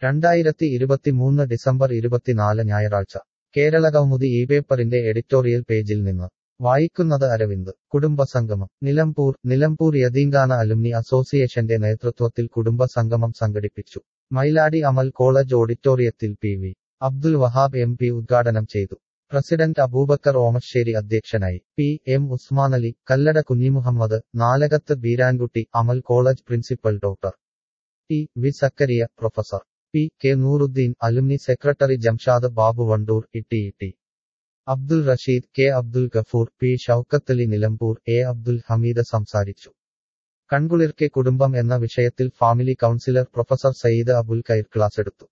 രണ്ടായിരത്തി ഇരുപത്തിമൂന്ന് ഡിസംബർ ഇരുപത്തിനാല് ഞായറാഴ്ച കേരള കൗമുദി ഈ പേപ്പറിന്റെ എഡിറ്റോറിയൽ പേജിൽ നിന്ന് വായിക്കുന്നത് അരവിന്ദ് കുടുംബസംഗമം നിലമ്പൂർ നിലമ്പൂർ യതീങ്കാന അലുമിനി അസോസിയേഷന്റെ നേതൃത്വത്തിൽ കുടുംബസംഗമം സംഘടിപ്പിച്ചു മൈലാടി അമൽ കോളേജ് ഓഡിറ്റോറിയത്തിൽ P V Abdul Wahab M P ഉദ്ഘാടനം ചെയ്തു പ്രസിഡന്റ് അബൂബക്കർ ഓമശ്ശേരി അധ്യക്ഷനായി P M Usmanali Kallada Kunhimuhammed Nalakath Beerankutty Amal college principal doctor T V Zakariya professor P K Nooruddeen alumni secretary Jamshad Babu Wandoor Itty Itty Abdul Rasheed K Abdul Gafoor P Shoukathali Nilambur A Abdul Hameed സംസാരിച്ചു കൺകുളിർക്കെ കുടുംബം എന്ന വിഷയത്തിൽ family counsellor professor Syed Abul Khair class എടുത്തു